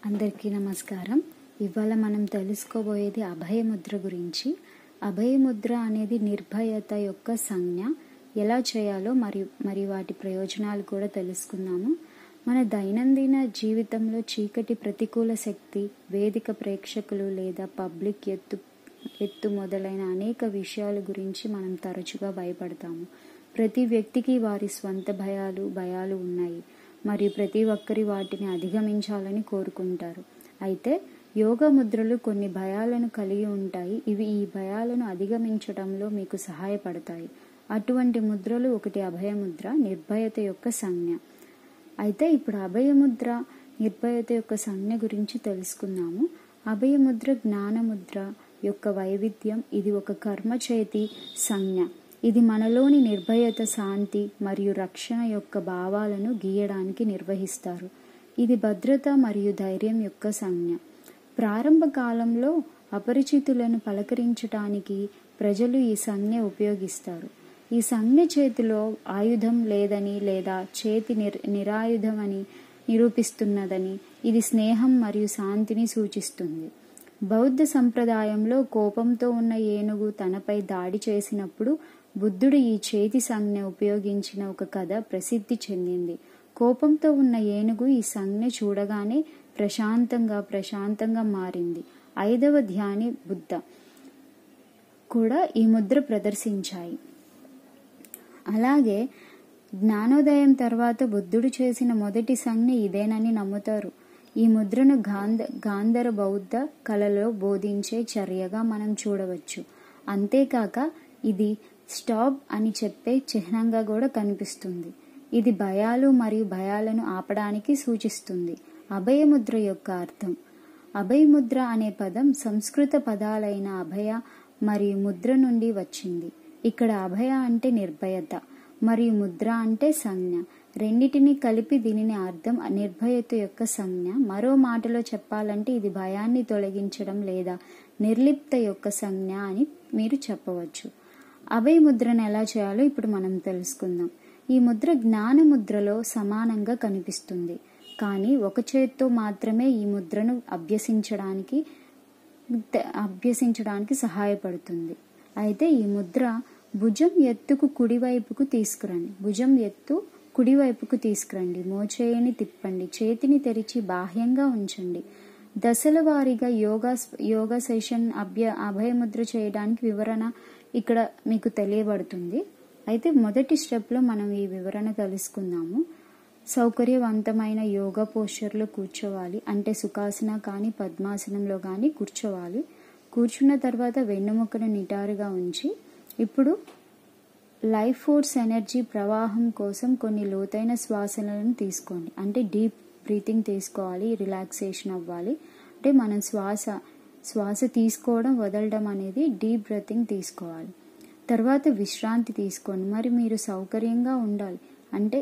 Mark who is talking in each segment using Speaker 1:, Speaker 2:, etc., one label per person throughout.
Speaker 1: అందరికీ నమస్కారం ఇవాళ మనం తెలుసుకోబోయేది అభయముద్ర గురించి అభయముద్ర అనేది నిర్భయత యొక్క సంజ్ఞ ఎలా చేయాలో మరియు మరి వాటి ప్రయోజనాలు కూడా తెలుసుకుందాము మన దైనందిన జీవితంలో చీకటి ప్రతికూల శక్తి వేదిక ప్రేక్షకులు లేదా పబ్లిక్ ఎత్తు ఎత్తు మొదలైన అనేక విషయాల గురించి మనం తరచుగా భయపడతాము ప్రతి వ్యక్తికి వారి స్వంత భయాలు భయాలు ఉన్నాయి మరియు ప్రతి ఒక్కరి వాటిని అధిగమించాలని కోరుకుంటారు అయితే యోగా ముద్రలు కొన్ని భయాలను కలిగి ఉంటాయి ఇవి ఈ భయాలను అధిగమించడంలో మీకు సహాయపడతాయి అటువంటి ముద్రలు ఒకటి అభయముద్ర నిర్భయత యొక్క సంజ్ఞ అయితే ఇప్పుడు అభయముద్ర నిర్భయత యొక్క సంజ్ఞ గురించి తెలుసుకుందాము అభయముద్ర జ్ఞానముద్ర యొక్క వైవిధ్యం ఇది ఒక కర్మ చేతి సంజ్ఞ ఇది మనలోని నిర్భయత శాంతి మరియు రక్షణ యొక్క భావాలను గీయడానికి నిర్వహిస్తారు ఇది భద్రత మరియు ధైర్యం యొక్క సంజ్ఞ ప్రారంభ కాలంలో అపరిచితులను పలకరించటానికి ప్రజలు ఈ సంజ్ఞ ఉపయోగిస్తారు ఈ సంజ్ఞ చేతిలో ఆయుధం లేదని లేదా చేతి నిర్ నిరాయుధమని నిరూపిస్తున్నదని ఇది స్నేహం మరియు శాంతిని సూచిస్తుంది బౌద్ధ సంప్రదాయంలో కోపంతో ఉన్న ఏనుగు తనపై దాడి చేసినప్పుడు బుద్ధుడు ఈ చేతి సంజ్ఞ ఉపయోగించిన ఒక కథ ప్రసిద్ధి చెందింది కోపంతో ఉన్న ఏనుగు ఈ సంజ్ఞ చూడగానే ప్రశాంతంగా ప్రశాంతంగా మారింది ఐదవ ధ్యాని బుద్ధ కూడా ఈ ముద్ర ప్రదర్శించాయి అలాగే జ్ఞానోదయం తర్వాత బుద్ధుడు చేసిన మొదటి సంజ్ఞ ఇదేనని నమ్ముతారు ఈ ముద్రను గాంధ గాంధర బౌద్ధ కళలో బోధించే చర్యగా మనం చూడవచ్చు అంతేకాక ఇది స్టాప్ అని చెప్పే చిహ్నంగా కూడా కనిపిస్తుంది ఇది భయాలు మరియు భయాలను ఆపడానికి సూచిస్తుంది అభయముద్ర యొక్క అర్థం అభయముద్ర అనే పదం సంస్కృత పదాలైన అభయ మరియు ముద్ర నుండి వచ్చింది ఇక్కడ అభయ అంటే నిర్భయత మరియు ముద్ర అంటే సంజ్ఞ రెండిటిని కలిపి దీనిని అర్థం నిర్భయత యొక్క సంజ్ఞ మరో మాటలో చెప్పాలంటే ఇది భయాన్ని తొలగించడం లేదా నిర్లిప్త యొక్క సంజ్ఞ అని మీరు చెప్పవచ్చు అభయ ముద్రను ఎలా చేయాలో ఇప్పుడు మనం తెలుసుకుందాం ఈ ముద్ర జ్ఞాన ముద్రలో సమానంగా కనిపిస్తుంది కానీ ఒక చేత్తో మాత్రమే ఈ ముద్రను అభ్యసించడానికి అభ్యసించడానికి సహాయపడుతుంది అయితే ఈ ముద్ర భుజం ఎత్తుకు కుడివైపుకు తీసుకురండి భుజం ఎత్తు కుడివైపుకు తీసుకురండి మోచేయని తిప్పండి చేతిని తెరిచి బాహ్యంగా ఉంచండి దశల వారీగా యోగా యోగా సెషన్ అభ్య అభయముద్ర చేయడానికి వివరణ ఇక్కడ మీకు తెలియబడుతుంది అయితే మొదటి స్టెప్లో మనం ఈ వివరణ తెలుసుకుందాము సౌకర్యవంతమైన యోగా పోస్చర్లో కూర్చోవాలి అంటే సుఖాసన కానీ పద్మాసనంలో కానీ కూర్చోవాలి కూర్చున్న తర్వాత వెన్నుముక్కను నిటారుగా ఉంచి ఇప్పుడు లైఫ్ ఫోర్స్ ఎనర్జీ ప్రవాహం కోసం కొన్ని లోతైన శ్వాసలను తీసుకోండి అంటే డీప్ బ్రీతింగ్ తీసుకోవాలి రిలాక్సేషన్ అవ్వాలి అంటే మనం శ్వాస శ్వాస తీసుకోవడం వదలడం అనేది డీప్ బ్రీతింగ్ తీసుకోవాలి తర్వాత విశ్రాంతి తీసుకోండి మరి మీరు సౌకర్యంగా ఉండాలి అంటే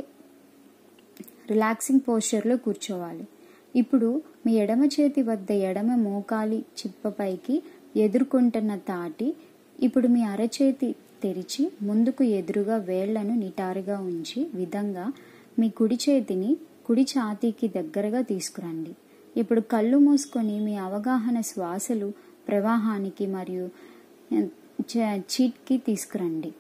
Speaker 1: రిలాక్సింగ్ పోస్చర్లో కూర్చోవాలి ఇప్పుడు మీ ఎడమ చేతి వద్ద ఎడమ మోకాలి చిప్పపైకి ఎదుర్కొంటున్న తాటి ఇప్పుడు మీ అరచేతి తెరిచి ముందుకు ఎదురుగా వేళ్లను నిటారుగా ఉంచి విధంగా మీ కుడి చేతిని కుడి ఛాతీకి దగ్గరగా తీసుకురండి ఇప్పుడు కళ్ళు మూసుకొని మీ అవగాహన శ్వాసలు ప్రవాహానికి మరియు చీట్కి తీసుకురండి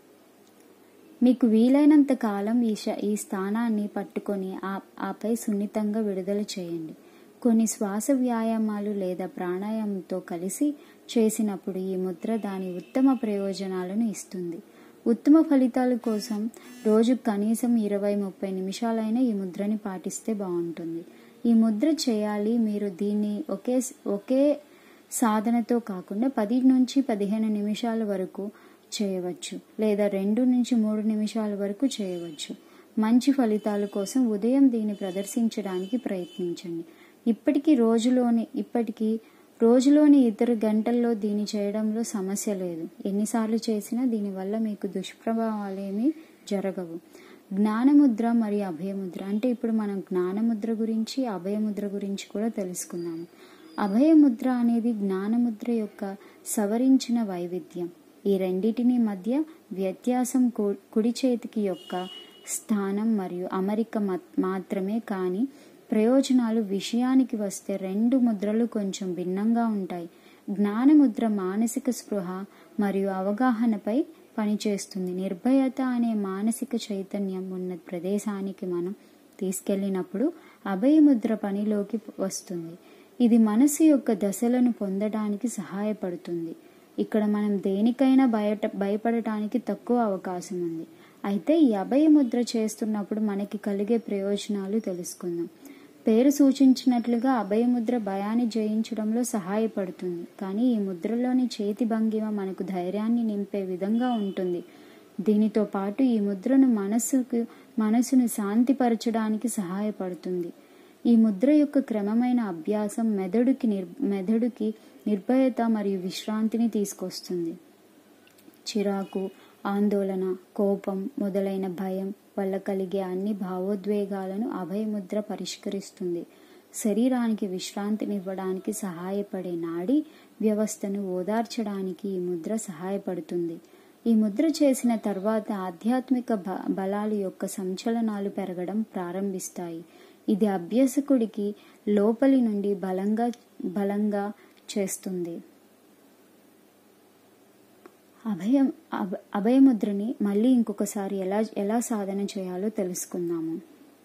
Speaker 1: మీకు వీలైనంత కాలం ఈ ఈ స్థానాన్ని పట్టుకొని ఆపై సున్నితంగా విడుదల చేయండి కొన్ని శ్వాస వ్యాయామాలు లేదా ప్రాణాయామంతో కలిసి చేసినప్పుడు ఈ ముద్ర దాని ఉత్తమ ప్రయోజనాలను ఇస్తుంది ఉత్తమ ఫలితాల కోసం రోజు కనీసం ఇరవై ముప్పై నిమిషాలైనా ఈ ముద్రని పాటిస్తే బాగుంటుంది ఈ ముద్ర చేయాలి మీరు దీన్ని ఒకే ఒకే సాధనతో కాకుండా పది నుంచి పదిహేను నిమిషాల వరకు చేయవచ్చు లేదా రెండు నుంచి మూడు నిమిషాల వరకు చేయవచ్చు మంచి ఫలితాల కోసం ఉదయం దీన్ని ప్రదర్శించడానికి ప్రయత్నించండి ఇప్పటికీ రోజులోని ఇప్పటికీ రోజులోని ఇతర గంటల్లో దీన్ని చేయడంలో సమస్య లేదు ఎన్నిసార్లు చేసినా దీనివల్ల మీకు దుష్ప్రభావాలు ఏమీ జరగవు జ్ఞానముద్ర మరియు అభయముద్ర అంటే ఇప్పుడు మనం జ్ఞానముద్ర గురించి అభయముద్ర గురించి కూడా తెలుసుకున్నాము అభయముద్ర అనేది జ్ఞానముద్ర యొక్క సవరించిన వైవిధ్యం ఈ రెండిటిని మధ్య వ్యత్యాసం కుడి చేతికి యొక్క స్థానం మరియు అమరిక మాత్రమే కానీ ప్రయోజనాలు విషయానికి వస్తే రెండు ముద్రలు కొంచెం భిన్నంగా ఉంటాయి జ్ఞానముద్ర మానసిక స్పృహ మరియు అవగాహనపై పనిచేస్తుంది నిర్భయత అనే మానసిక చైతన్యం ఉన్న ప్రదేశానికి మనం తీసుకెళ్ళినప్పుడు అభయముద్ర పనిలోకి వస్తుంది ఇది మనసు యొక్క దశలను పొందడానికి సహాయపడుతుంది ఇక్కడ మనం దేనికైనా బయట భయపడటానికి తక్కువ అవకాశం ఉంది అయితే ఈ అభయముద్ర చేస్తున్నప్పుడు మనకి కలిగే ప్రయోజనాలు తెలుసుకుందాం పేరు సూచించినట్లుగా అభయముద్ర భయాన్ని జయించడంలో సహాయపడుతుంది కానీ ఈ ముద్రలోని చేతి భంగిమ మనకు ధైర్యాన్ని నింపే విధంగా ఉంటుంది దీనితో పాటు ఈ ముద్రను మనసుకు మనసును శాంతిపరచడానికి సహాయపడుతుంది ఈ ముద్ర యొక్క క్రమమైన అభ్యాసం మెదడుకి నిర్ మెదడుకి నిర్భయత మరియు విశ్రాంతిని తీసుకొస్తుంది చిరాకు ఆందోళన కోపం మొదలైన భయం వల్ల కలిగే అన్ని భావోద్వేగాలను అభయముద్ర పరిష్కరిస్తుంది శరీరానికి విశ్రాంతినివ్వడానికి సహాయపడే నాడి వ్యవస్థను ఓదార్చడానికి ఈ ముద్ర సహాయపడుతుంది ఈ ముద్ర చేసిన తర్వాత ఆధ్యాత్మిక బ బలాలు యొక్క సంచలనాలు పెరగడం ప్రారంభిస్తాయి ఇది అభ్యాసకుడికి లోపలి నుండి బలంగా బలంగా చేస్తుంది అభయం అభ అభయముద్రని మళ్ళీ ఇంకొకసారి ఎలా ఎలా సాధన చేయాలో తెలుసుకుందాము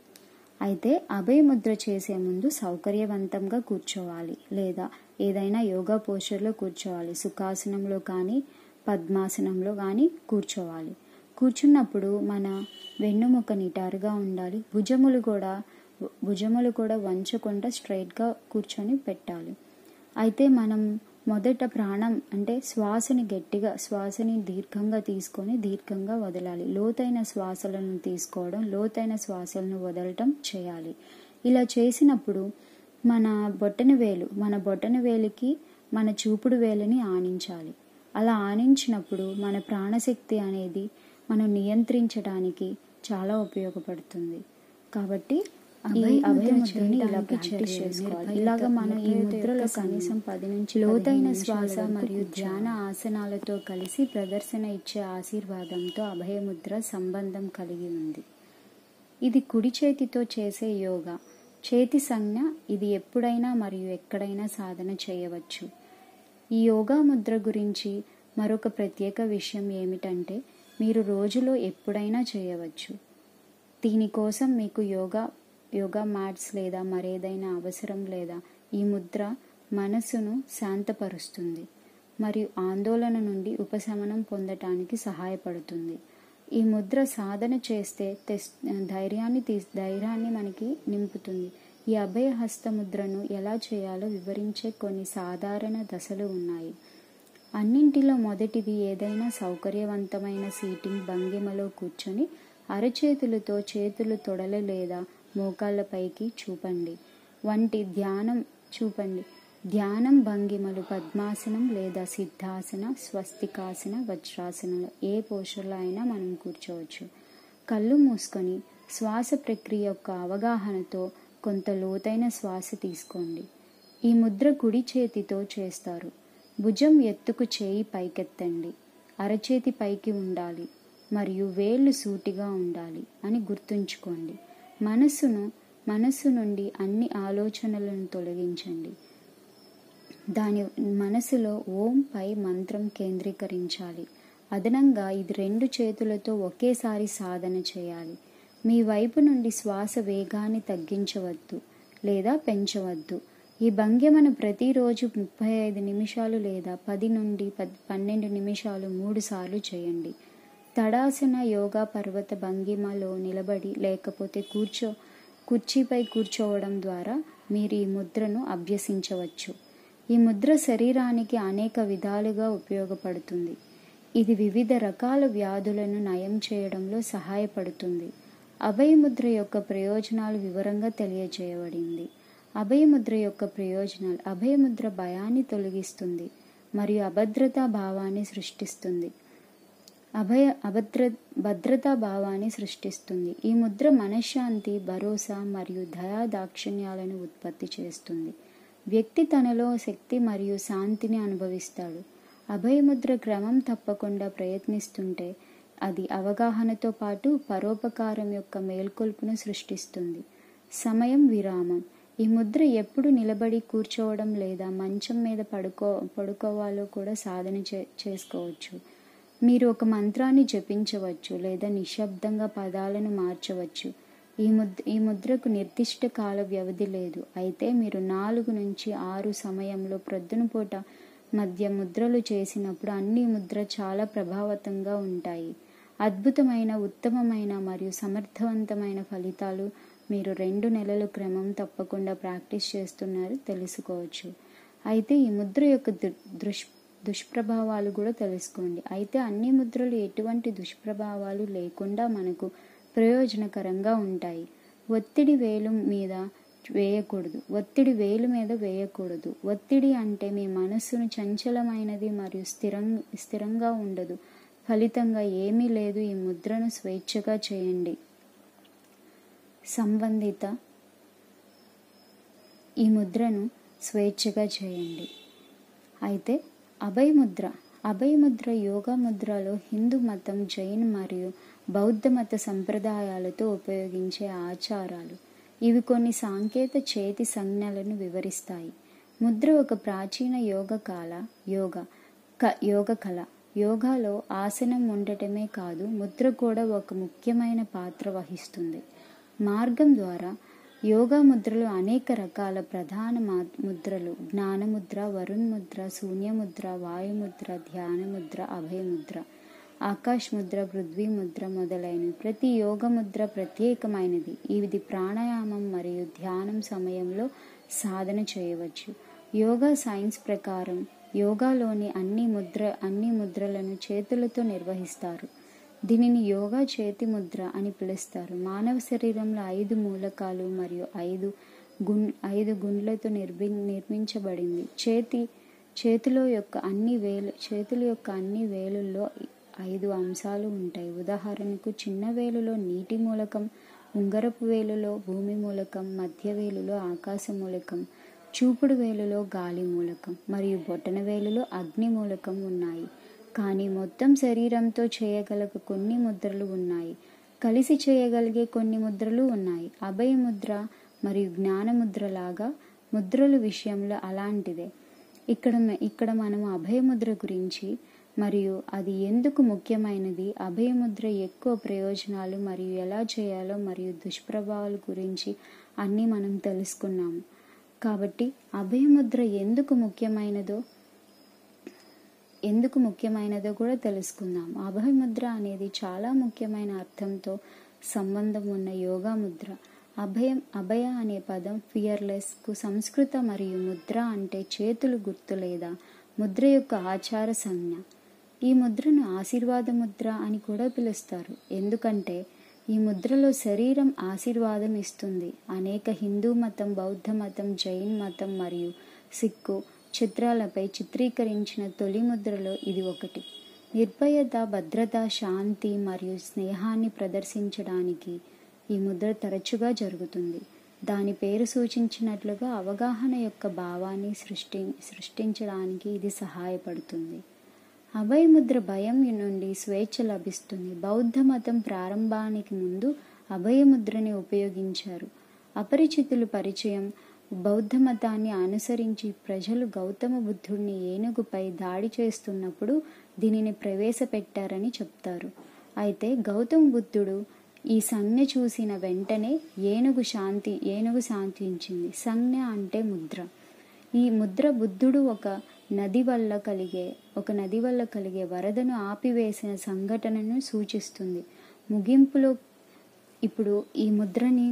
Speaker 1: అయితే అభయముద్ర చేసే ముందు సౌకర్యవంతంగా కూర్చోవాలి లేదా ఏదైనా యోగా పోస్చర్లో కూర్చోవాలి సుఖాసనంలో కానీ పద్మాసనంలో కానీ కూర్చోవాలి కూర్చున్నప్పుడు మన వెన్నుముక నిటారుగా ఉండాలి భుజములు కూడా భుజములు కూడా వంచకుండా స్ట్రైట్గా కూర్చొని పెట్టాలి అయితే మనం మొదట ప్రాణం అంటే శ్వాసని గట్టిగా శ్వాసని దీర్ఘంగా తీసుకొని దీర్ఘంగా వదలాలి లోతైన శ్వాసలను తీసుకోవడం లోతైన శ్వాసలను వదలటం చేయాలి ఇలా చేసినప్పుడు మన బొట్టన వేలు మన బొట్టన వేలికి మన చూపుడు వేలిని ఆనించాలి అలా ఆనించినప్పుడు మన ప్రాణశక్తి అనేది మనం నియంత్రించడానికి చాలా ఉపయోగపడుతుంది కాబట్టి ఈ అభయ ముద్రని ఇలా ప్రాక్టీస్ చేసుకోవాలి ఇలాగ మనం ఈ ముద్రలో కనీసం పది నుంచి లోతైన శ్వాస మరియు ధ్యాన ఆసనాలతో కలిసి ప్రదర్శన ఇచ్చే ఆశీర్వాదంతో అభయముద్ర సంబంధం కలిగి ఉంది ఇది కుడి చేతితో చేసే యోగా చేతి సంజ్ఞ ఇది ఎప్పుడైనా మరియు ఎక్కడైనా సాధన చేయవచ్చు ఈ యోగా ముద్ర గురించి మరొక ప్రత్యేక విషయం ఏమిటంటే మీరు రోజులో ఎప్పుడైనా చేయవచ్చు దీనికోసం మీకు యోగా యోగా మ్యాట్స్ లేదా మరేదైనా అవసరం లేదా ఈ ముద్ర మనసును శాంతపరుస్తుంది మరియు ఆందోళన నుండి ఉపశమనం పొందటానికి సహాయపడుతుంది ఈ ముద్ర సాధన చేస్తే తెస్ ధైర్యాన్ని తీ ధైర్యాన్ని మనకి నింపుతుంది ఈ అభయ హస్త ముద్రను ఎలా చేయాలో వివరించే కొన్ని సాధారణ దశలు ఉన్నాయి అన్నింటిలో మొదటిది ఏదైనా సౌకర్యవంతమైన సీటింగ్ భంగిమలో కూర్చొని అరచేతులతో చేతులు తొడలు లేదా మోకాళ్ళపైకి చూపండి వంటి ధ్యానం చూపండి ధ్యానం భంగిమలు పద్మాసనం లేదా సిద్ధాసన స్వస్తికాసన వజ్రాసన ఏ పోషర్లో అయినా మనం కూర్చోవచ్చు కళ్ళు మూసుకొని శ్వాస ప్రక్రియ యొక్క అవగాహనతో కొంత లోతైన శ్వాస తీసుకోండి ఈ ముద్ర కుడి చేతితో చేస్తారు భుజం ఎత్తుకు చేయి పైకెత్తండి అరచేతి పైకి ఉండాలి మరియు వేళ్ళు సూటిగా ఉండాలి అని గుర్తుంచుకోండి మనసును మనస్సు నుండి అన్ని ఆలోచనలను తొలగించండి దాని మనసులో ఓం పై మంత్రం కేంద్రీకరించాలి అదనంగా ఇది రెండు చేతులతో ఒకేసారి సాధన చేయాలి మీ వైపు నుండి శ్వాస వేగాన్ని తగ్గించవద్దు లేదా పెంచవద్దు ఈ భంగిమను ప్రతిరోజు ముప్పై ఐదు నిమిషాలు లేదా పది నుండి పద్ పన్నెండు నిమిషాలు మూడు సార్లు చేయండి తడాసన యోగా పర్వత భంగిమలో నిలబడి లేకపోతే కూర్చో కుర్చీపై కూర్చోవడం ద్వారా మీరు ఈ ముద్రను అభ్యసించవచ్చు ఈ ముద్ర శరీరానికి అనేక విధాలుగా ఉపయోగపడుతుంది ఇది వివిధ రకాల వ్యాధులను నయం చేయడంలో సహాయపడుతుంది అభయముద్ర యొక్క ప్రయోజనాలు వివరంగా తెలియజేయబడింది అభయముద్ర యొక్క ప్రయోజనాలు అభయముద్ర భయాన్ని తొలగిస్తుంది మరియు అభద్రతా భావాన్ని సృష్టిస్తుంది అభయ అభద్ర భద్రతా భావాన్ని సృష్టిస్తుంది ఈ ముద్ర మనశ్శాంతి భరోసా మరియు దయా దాక్షిణ్యాలను ఉత్పత్తి చేస్తుంది వ్యక్తి తనలో శక్తి మరియు శాంతిని అనుభవిస్తాడు అభయముద్ర క్రమం తప్పకుండా ప్రయత్నిస్తుంటే అది అవగాహనతో పాటు పరోపకారం యొక్క మేల్కొల్పును సృష్టిస్తుంది సమయం విరామం ఈ ముద్ర ఎప్పుడు నిలబడి కూర్చోవడం లేదా మంచం మీద పడుకో పడుకోవాలో కూడా సాధన చే చేసుకోవచ్చు మీరు ఒక మంత్రాన్ని జపించవచ్చు లేదా నిశ్శబ్దంగా పదాలను మార్చవచ్చు ఈ ముద్ర ఈ ముద్రకు నిర్దిష్ట కాల వ్యవధి లేదు అయితే మీరు నాలుగు నుంచి ఆరు సమయంలో ప్రొద్దున పూట మధ్య ముద్రలు చేసినప్పుడు అన్ని ముద్ర చాలా ప్రభావతంగా ఉంటాయి అద్భుతమైన ఉత్తమమైన మరియు సమర్థవంతమైన ఫలితాలు మీరు రెండు నెలల క్రమం తప్పకుండా ప్రాక్టీస్ చేస్తున్నారు తెలుసుకోవచ్చు అయితే ఈ ముద్ర యొక్క దుష్ దుష్ప్రభావాలు కూడా తెలుసుకోండి అయితే అన్ని ముద్రలు ఎటువంటి దుష్ప్రభావాలు లేకుండా మనకు ప్రయోజనకరంగా ఉంటాయి ఒత్తిడి వేలు మీద వేయకూడదు ఒత్తిడి వేలు మీద వేయకూడదు ఒత్తిడి అంటే మీ మనస్సును చంచలమైనది మరియు స్థిరం స్థిరంగా ఉండదు ఫలితంగా ఏమీ లేదు ఈ ముద్రను స్వేచ్ఛగా చేయండి సంబంధిత ఈ ముద్రను స్వేచ్ఛగా చేయండి అయితే అభయముద్ర అభయముద్ర యోగా ముద్రలో హిందూ మతం జైన్ మరియు బౌద్ధ మత సంప్రదాయాలతో ఉపయోగించే ఆచారాలు ఇవి కొన్ని సాంకేత చేతి సంజ్ఞలను వివరిస్తాయి ముద్ర ఒక ప్రాచీన యోగ కాల యోగ క యోగ కళ యోగాలో ఆసనం ఉండటమే కాదు ముద్ర కూడా ఒక ముఖ్యమైన పాత్ర వహిస్తుంది మార్గం ద్వారా యోగా ముద్రలు అనేక రకాల ప్రధాన ముద్రలు జ్ఞానముద్ర వరుణ్ ముద్ర శూన్యముద్ర వాయుముద్ర ధ్యానముద్ర అభయముద్ర ఆకాశ్ ముద్ర పృథ్వీ ముద్ర మొదలైనవి ప్రతి యోగ ముద్ర ప్రత్యేకమైనది ఇది ప్రాణాయామం మరియు ధ్యానం సమయంలో సాధన చేయవచ్చు యోగా సైన్స్ ప్రకారం యోగాలోని అన్ని ముద్ర అన్ని ముద్రలను చేతులతో నిర్వహిస్తారు దీనిని యోగా చేతి ముద్ర అని పిలుస్తారు మానవ శరీరంలో ఐదు మూలకాలు మరియు ఐదు గున్ ఐదు గుండ్లతో నిర్మి నిర్మించబడింది చేతి చేతిలో యొక్క అన్ని వేలు చేతుల యొక్క అన్ని వేలుల్లో ఐదు అంశాలు ఉంటాయి ఉదాహరణకు చిన్న వేలులో నీటి మూలకం ఉంగరపు వేలులో భూమి మూలకం మధ్య వేలులో ఆకాశ మూలకం చూపుడు వేలులో గాలి మూలకం మరియు బొటన వేలులో అగ్ని మూలకం ఉన్నాయి కానీ మొత్తం శరీరంతో చేయగల కొన్ని ముద్రలు ఉన్నాయి కలిసి చేయగలిగే కొన్ని ముద్రలు ఉన్నాయి అభయ ముద్ర మరియు జ్ఞాన ముద్ర లాగా ముద్రల విషయంలో అలాంటిదే ఇక్కడ ఇక్కడ మనం అభయముద్ర గురించి మరియు అది ఎందుకు ముఖ్యమైనది అభయముద్ర ఎక్కువ ప్రయోజనాలు మరియు ఎలా చేయాలో మరియు దుష్ప్రభావాల గురించి అన్నీ మనం తెలుసుకున్నాము కాబట్టి అభయముద్ర ఎందుకు ముఖ్యమైనదో ఎందుకు ముఖ్యమైనదో కూడా తెలుసుకుందాం అభయముద్ర అనేది చాలా ముఖ్యమైన అర్థంతో సంబంధం ఉన్న యోగా ముద్ర అభయం అభయ అనే పదం ఫియర్లెస్ కు సంస్కృత మరియు ముద్ర అంటే చేతులు గుర్తు లేదా ముద్ర యొక్క ఆచార సంజ్ఞ ఈ ముద్రను ఆశీర్వాద ముద్ర అని కూడా పిలుస్తారు ఎందుకంటే ఈ ముద్రలో శరీరం ఆశీర్వాదం ఇస్తుంది అనేక హిందూ మతం బౌద్ధ మతం జైన్ మతం మరియు సిక్కు చిత్రాలపై చిత్రీకరించిన తొలి ముద్రలో ఇది ఒకటి నిర్భయత భద్రత శాంతి మరియు స్నేహాన్ని ప్రదర్శించడానికి ఈ ముద్ర తరచుగా జరుగుతుంది దాని పేరు సూచించినట్లుగా అవగాహన యొక్క భావాన్ని సృష్టి సృష్టించడానికి ఇది సహాయపడుతుంది అభయముద్ర భయం నుండి స్వేచ్ఛ లభిస్తుంది బౌద్ధ మతం ప్రారంభానికి ముందు అభయముద్రని ఉపయోగించారు అపరిచితులు పరిచయం బౌద్ధ మతాన్ని అనుసరించి ప్రజలు గౌతమ బుద్ధుడిని ఏనుగుపై దాడి చేస్తున్నప్పుడు దీనిని ప్రవేశపెట్టారని చెప్తారు అయితే గౌతమ బుద్ధుడు ఈ సంజ్ఞ చూసిన వెంటనే ఏనుగు శాంతి ఏనుగు శాంతించింది సంజ్ఞ అంటే ముద్ర ఈ ముద్ర బుద్ధుడు ఒక నది వల్ల కలిగే ఒక నది వల్ల కలిగే వరదను ఆపివేసిన సంఘటనను సూచిస్తుంది ముగింపులో ఇప్పుడు ఈ ముద్రని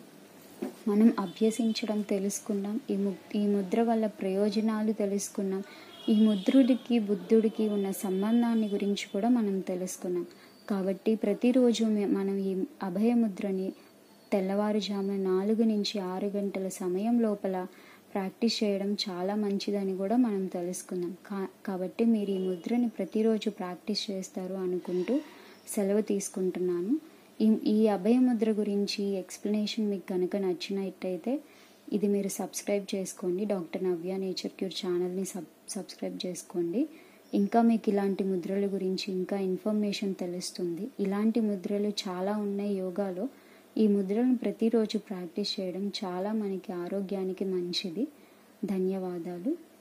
Speaker 1: మనం అభ్యసించడం తెలుసుకున్నాం ఈ ము ఈ ముద్ర వల్ల ప్రయోజనాలు తెలుసుకున్నాం ఈ ముద్రుడికి బుద్ధుడికి ఉన్న సంబంధాన్ని గురించి కూడా మనం తెలుసుకున్నాం కాబట్టి ప్రతిరోజు మనం ఈ అభయముద్రని తెల్లవారుజామున నాలుగు నుంచి ఆరు గంటల సమయం లోపల ప్రాక్టీస్ చేయడం చాలా మంచిదని కూడా మనం తెలుసుకుందాం కా కాబట్టి మీరు ఈ ముద్రని ప్రతిరోజు ప్రాక్టీస్ చేస్తారు అనుకుంటూ సెలవు తీసుకుంటున్నాను ఈ ఈ అభయముద్ర గురించి ఎక్స్ప్లెనేషన్ మీకు కనుక నచ్చినట్టయితే ఇది మీరు సబ్స్క్రైబ్ చేసుకోండి డాక్టర్ నవ్య నేచర్ క్యూర్ ఛానల్ని సబ్ సబ్స్క్రైబ్ చేసుకోండి ఇంకా మీకు ఇలాంటి ముద్రల గురించి ఇంకా ఇన్ఫర్మేషన్ తెలుస్తుంది ఇలాంటి ముద్రలు చాలా ఉన్నాయి యోగాలో ఈ ముద్రను ప్రతిరోజు ప్రాక్టీస్ చేయడం చాలా మనకి ఆరోగ్యానికి మంచిది ధన్యవాదాలు